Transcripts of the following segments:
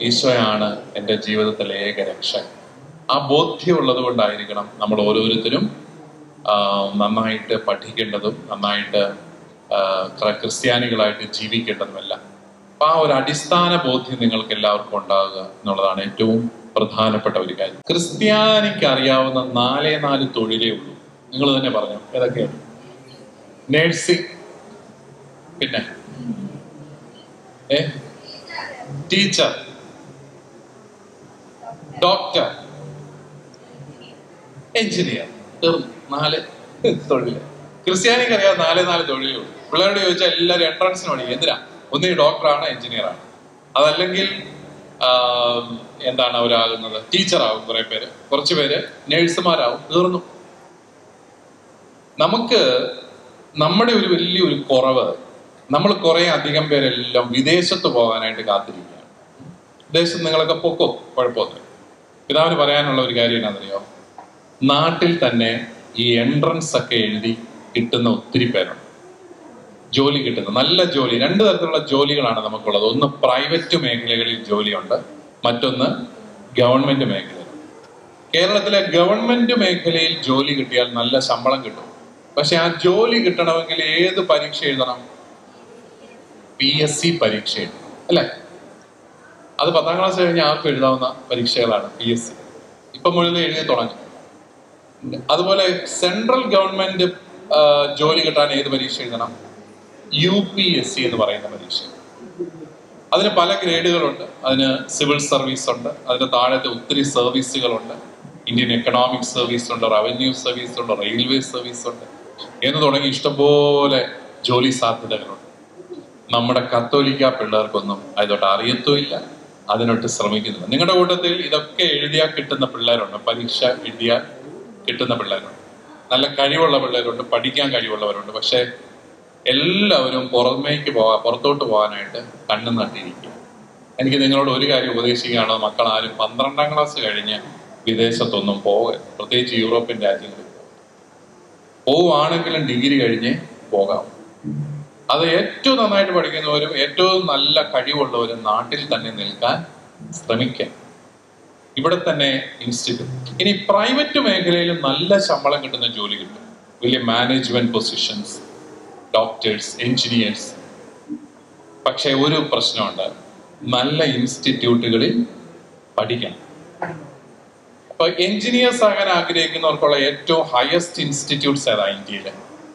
ഈശോയാണ് എൻ്റെ ജീവിതത്തിലെ ഏക രക്ഷകൻ ആ ബോധ്യമുള്ളത് കൊണ്ടായിരിക്കണം നമ്മൾ ഓരോരുത്തരും ആ, നന്നായിട്ട് പഠിക്കേണ്ടതും നന്നായിട്ട് ആ, ക്ര- ക്രിസ്ത്യാനികളായിട്ട് ജീവിക്കേണ്ടതുമെല്ലാം അപ്പൊ ആ ഒരു അടിസ്ഥാന ബോധ്യം നിങ്ങൾക്ക് എല്ലാവർക്കും ഉണ്ടാകുക എന്നുള്ളതാണ് ഏറ്റവും പ്രധാനപ്പെട്ട ഒരു കാര്യം ക്രിസ്ത്യാനിക്ക് അറിയാവുന്ന നാലേ നാല് തൊഴിലേ ഉള്ളൂ നിങ്ങൾ തന്നെ പറഞ്ഞു ഏതൊക്കെയാണ് നേഴ്സിംഗ് പിന്നെ ഏ ടീച്ചർ ഡോക്ടർ എഞ്ചിനീയർ തീർന്നു നാല് തൊഴില് ക്രിസ്ത്യാനിക്ക് അറിയാം നാല് നാല് തൊഴിലേ ഉള്ളൂ പിള്ളേരോട് ചോദിച്ചാൽ എല്ലാവരും എൻട്രൻസിന് പഠിക്കും എന്തിനാ ഒന്നീ ഡോക്ടറാണ് എഞ്ചിനീയറാണ് അതല്ലെങ്കിൽ ആം, എന്താണ് അവരാകുന്നത് ടീച്ചറാകും കുറെ പേര് കുറച്ച് പേര് നേഴ്സുമാരാകും തീർന്നു നമുക്ക് നമ്മുടെ ഒരു വലിയൊരു കുറവ് നമ്മൾ കുറെ അധികം പേരെല്ലാം വിദേശത്ത് പോകാനായിട്ട് കാത്തിരിക്കുകയാണ് വിദേശത്ത് നിങ്ങളൊക്കെ പൊക്കോ കുഴപ്പമൊന്നും പിതാവിന് പറയാനുള്ള ഒരു കാര്യം എന്നാണെന്നറിയോ നാട്ടിൽ തന്നെ ഈ എൻട്രൻസ് ഒക്കെ എഴുതി കിട്ടുന്ന ഒത്തിരി പേരുണ്ട് ജോലി കിട്ടുന്ന നല്ല ജോലി രണ്ട് തരത്തിലുള്ള ജോലികളാണ് നമുക്കുള്ളത് ഒന്ന് പ്രൈവറ്റ് മേഖലകളിൽ ജോലിയുണ്ട് മറ്റൊന്ന് ഗവൺമെന്റ് മേഖലയിൽ കേരളത്തിലെ ഗവൺമെന്റ് മേഖലയിൽ ജോലി കിട്ടിയാൽ നല്ല ശമ്പളം കിട്ടും പക്ഷെ ആ ജോലി കിട്ടണമെങ്കിൽ ഏത് പരീക്ഷ എഴുതണം പി എസ് സി പരീക്ഷ എഴുതണം അല്ലേ അത് പത്താം ക്ലാസ് കഴിഞ്ഞ് ആർക്കും എഴുതാവുന്ന പരീക്ഷകളാണ് പി എസ് സി ഇപ്പൊ മുഴുവൻ എഴുതി തുടങ്ങി അതുപോലെ സെൻട്രൽ ഗവൺമെന്റ് ആ, ജോലി കിട്ടാൻ ഏത് പരീക്ഷ എഴുതണം യു പി എസ് സി എന്ന് പറയുന്ന പരീക്ഷ അതിന് പല ഗ്രേഡുകളുണ്ട് അതിന് സിവിൽ സർവീസ് ഉണ്ട് അതിന് താഴത്തെ ഒത്തിരി സർവീസുകളുണ്ട് ഇന്ത്യൻ എക്കണോമിക് സർവീസ് ഉണ്ട് റവന്യൂ സർവീസ് ഉണ്ട് റെയിൽവേ സർവീസ് ഉണ്ട് എന്ന് തുടങ്ങി ഇഷ്ടംപോലെ ജോലി സാധ്യതകളുണ്ട് നമ്മുടെ കത്തോലിക്ക പിള്ളേർക്കൊന്നും അതിലോട്ട് അറിയത്തുമില്ല അതിനൊട്ട് ശ്രമിക്കുന്നില്ല നിങ്ങളുടെ കൂട്ടത്തിൽ ഇതൊക്കെ എഴുതിയാൽ കിട്ടുന്ന പിള്ളേരുണ്ട് പരീക്ഷ എഴുതിയാൽ കിട്ടുന്ന പിള്ളേരുണ്ട് നല്ല കഴിവുള്ള പിള്ളേരുണ്ട് പഠിക്കാൻ കഴിവുള്ളവരുണ്ട് പക്ഷെ എല്ലാവരും പുറമേക്ക് പോകാൻ പുറത്തോട്ട് പോകാനായിട്ട് കണ്ണും നട്ടിരിക്കുക എനിക്ക് നിങ്ങളോട് ഒരു കാര്യം ഉപദേശിക്കുകയാണ് മക്കൾ ആരും പന്ത്രണ്ടാം ക്ലാസ് കഴിഞ്ഞ് വിദേശത്തൊന്നും പോകരുത് പ്രത്യേകിച്ച് യൂറോപ്യൻ രാജ്യങ്ങളിൽ പോവുകയാണെങ്കിലും ഡിഗ്രി കഴിഞ്ഞ് പോകാം അത് ഏറ്റവും നന്നായിട്ട് പഠിക്കുന്നവരും ഏറ്റവും നല്ല കഴിവുള്ളവരും നാട്ടിൽ തന്നെ നിൽക്കാൻ ശ്രമിക്കാം ഇവിടെ തന്നെ ഇൻസ്റ്റിറ്റ്യൂട്ട് ഇനി പ്രൈവറ്റ് മേഖലയിലും നല്ല ശമ്പളം കിട്ടുന്ന ജോലി കിട്ടും വലിയ മാനേജ്മെന്റ് പൊസിഷൻസ് ഡോക്ടേഴ്സ് എഞ്ചിനീയേഴ്സ് പക്ഷെ ഒരു പ്രശ്നമുണ്ട് നല്ല ഇൻസ്റ്റിറ്റ്യൂട്ടുകളിൽ പഠിക്കണം അപ്പൊ എഞ്ചിനീയേഴ്സ് ആകാൻ ആഗ്രഹിക്കുന്നവർക്കുള്ള ഏറ്റവും ഹയസ്റ്റ് ഇൻസ്റ്റിറ്റ്യൂട്ട്സ് ഏതാ ഇന്ത്യയില്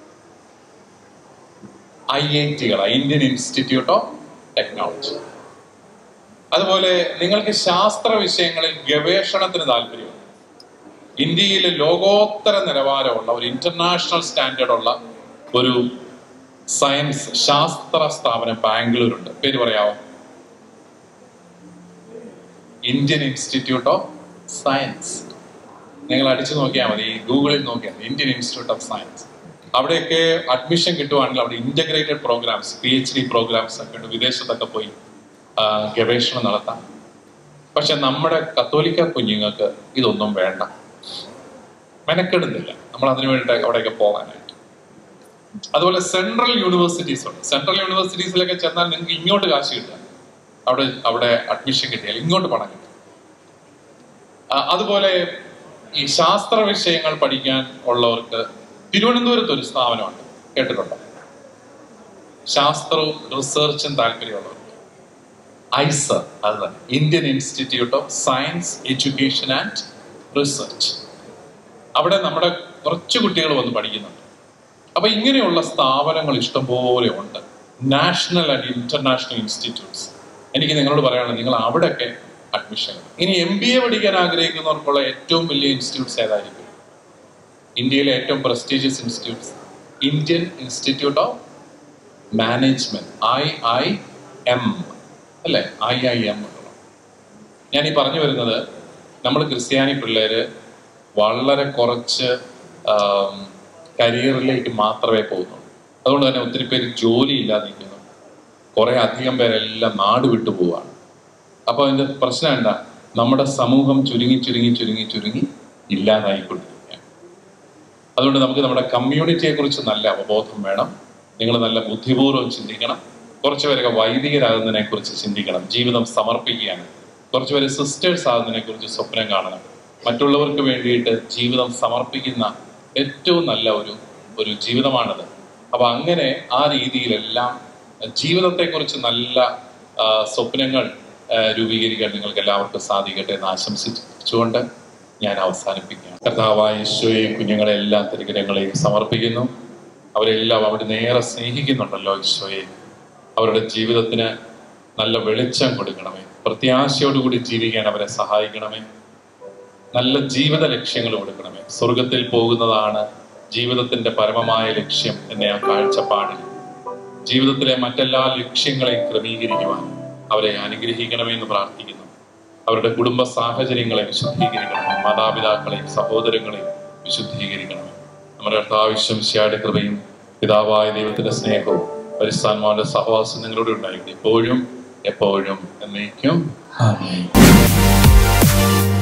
ഐ ഐ ടികൾ ഇന്ത്യൻ ഇൻസ്റ്റിറ്റ്യൂട്ട് ഓഫ് ടെക്നോളജി അതുപോലെ നിങ്ങൾക്ക് ശാസ്ത്ര വിഷയങ്ങളിൽ ഗവേഷണത്തിന് താല്പര്യമുണ്ട് ഇന്ത്യയിൽ ലോകോത്തര നിലവാരമുള്ള ഒരു ഇന്റർനാഷണൽ സ്റ്റാൻഡേർഡ് ഉള്ള ഒരു സയൻസ് ശാസ്ത്ര സ്ഥാപനം ബാംഗ്ലൂരുണ്ട് പേര് പറയാമോ ഇന്ത്യൻ ഇൻസ്റ്റിറ്റ്യൂട്ട് ഓഫ് സയൻസ് നിങ്ങൾ അടിച്ചു നോക്കിയാൽ മതി ഗൂഗിളിൽ നോക്കിയാൽ മതി ഇന്ത്യൻ ഇൻസ്റ്റിറ്റ്യൂട്ട് ഓഫ് സയൻസ് അവിടെയൊക്കെ അഡ്മിഷൻ കിട്ടുവാണെങ്കിൽ അവിടെ integrated programmes P H D programmes ഒക്കെ ഉണ്ട് വിദേശത്തൊക്കെ പോയി ആ, ഗവേഷണം നടത്താം പക്ഷെ നമ്മുടെ കത്തോലിക്ക കുഞ്ഞുങ്ങൾക്ക് ഇതൊന്നും വേണ്ട മെനക്കെടുന്നില്ല നമ്മൾ അതിനു വേണ്ടി അവിടെയൊക്കെ പോകാനായിട്ട് അതുപോലെ സെൻട്രൽ യൂണിവേഴ്സിറ്റീസ് ഉണ്ട് സെൻട്രൽ യൂണിവേഴ്സിറ്റീസിലൊക്കെ ചെന്നാൽ നിങ്ങൾക്ക് ഇങ്ങോട്ട് കാശ് കിട്ടുക അവിടെ അവിടെ അഡ്മിഷൻ കിട്ടിയാൽ ഇങ്ങോട്ട് പണം കിട്ടും ആ, അതുപോലെ ഈ ശാസ്ത്ര വിഷയങ്ങൾ പഠിക്കാൻ ഉള്ളവർക്ക് തിരുവനന്തപുരത്ത് ഒരു സ്ഥാപനമുണ്ട് കേട്ടിട്ടുണ്ടോ ശാസ്ത്രവും റിസർച്ചും താല്പര്യമുള്ളവർക്ക് ഐസർ അത് തന്നെ Indian institute of science education and research അവിടെ നമ്മുടെ കുറച്ച് കുട്ടികൾ വന്ന് പഠിക്കുന്നുണ്ട് അപ്പൊ ഇങ്ങനെയുള്ള സ്ഥാപനങ്ങൾ ഇഷ്ടംപോലെ ഉണ്ട് നാഷണൽ ആൻഡ് ഇന്റർനാഷണൽ ഇൻസ്റ്റിറ്റ്യൂട്ട്സ് എനിക്ക് നിങ്ങളോട് പറയാനുള്ളത് നിങ്ങൾ അവിടെയൊക്കെ അഡ്മിഷൻ ഇനി എം ബി എ പഠിക്കാൻ ആഗ്രഹിക്കുന്നവർക്കുള്ള ഏറ്റവും വലിയ ഇൻസ്റ്റിറ്റ്യൂട്ട്സ് ഏതായിരിക്കും ഇന്ത്യയിലെ ഏറ്റവും prestigious institutes Indian institute of management I I M അല്ലെ ഐ ഐ എം ഞാൻ ഈ പറഞ്ഞു വരുന്നത് നമ്മൾ ക്രിസ്ത്യാനി പിള്ളേര് വളരെ കുറച്ച് കരിയറിലേക്ക് മാത്രമേ പോകുന്നുള്ളൂ അതുകൊണ്ട് തന്നെ ഒത്തിരി പേര് ജോലി ഇല്ലാതിരിക്കുന്നു കുറെ അധികം പേരെല്ലാം നാട് വിട്ടു പോവാണ് അപ്പൊ അതിന്റെ പ്രശ്നം എന്താ നമ്മുടെ സമൂഹം ചുരുങ്ങി ചുരുങ്ങി ചുരുങ്ങി ചുരുങ്ങി ഇല്ലാതായിക്കൊണ്ടിരിക്കുകയാണ് അതുകൊണ്ട് നമുക്ക് നമ്മുടെ കമ്മ്യൂണിറ്റിയെ കുറിച്ച് നല്ല അവബോധം വേണം നിങ്ങൾ നല്ല ബുദ്ധിപൂർവ്വം ചിന്തിക്കണം കുറച്ച് പേരൊക്കെ വൈദികരാകുന്നതിനെ കുറിച്ച് ചിന്തിക്കണം ജീവിതം സമർപ്പിക്കുകയാണ് കുറച്ച് പേര് സിസ്റ്റേഴ്സ് ആകുന്നതിനെ കുറിച്ച് സ്വപ്നം കാണണം മറ്റുള്ളവർക്ക് വേണ്ടിയിട്ട് ജീവിതം സമർപ്പിക്കുന്ന ഏറ്റവും നല്ല ഒരു ഒരു ജീവിതമാണത് അപ്പൊ അങ്ങനെ ആ രീതിയിലെല്ലാം ജീവിതത്തെക്കുറിച്ച് നല്ല ആ, സ്വപ്നങ്ങൾ ആ, രൂപീകരിക്കാൻ നിങ്ങൾക്ക് എല്ലാവർക്കും സാധിക്കട്ടെ എന്ന് ആശംസിച്ചുകൊണ്ട് ഞാൻ അവസാനിപ്പിക്കുകയാണ് കർത്താവായ ഈശോയെയും കുഞ്ഞുങ്ങളെ എല്ലാ തിരുകരങ്ങളെയും സമർപ്പിക്കുന്നു അവരെല്ലാം അവിടെ നേരെ സ്നേഹിക്കുന്നുണ്ടല്ലോ ഈശോയെ അവരുടെ ജീവിതത്തിന് നല്ല വെളിച്ചം കൊടുക്കണമേ പ്രത്യാശയോടുകൂടി ജീവിക്കാൻ അവരെ സഹായിക്കണമേ നല്ല ജീവിത ലക്ഷ്യങ്ങൾ കൊടുക്കണമേ സ്വർഗത്തിൽ പോകുന്നതാണ് ജീവിതത്തിന്റെ പരമമായ ലക്ഷ്യം എന്ന ആ കാഴ്ചപ്പാടിൽ ജീവിതത്തിലെ മറ്റെല്ലാ ലക്ഷ്യങ്ങളെയും ക്രമീകരിക്കുവാൻ അവരെ അനുഗ്രഹിക്കണമേ എന്ന് പ്രാർത്ഥിക്കുന്നു അവരുടെ കുടുംബ സാഹചര്യങ്ങളെ വിശുദ്ധീകരിക്കണമേ മാതാപിതാക്കളെയും സഹോദരങ്ങളെയും വിശുദ്ധീകരിക്കണമേ നമ്മുടെ കർത്താവശ്യം ശിയാടെ കൃപയും പിതാവായ ദൈവത്തിന്റെ സ്നേഹവും പരിസ്ഥാന്മാരുടെ സഹവാസം നിങ്ങളോട് ഉണ്ടായിരുന്നു ഇപ്പോഴും എപ്പോഴും എന്നേക്കും ആമേൻ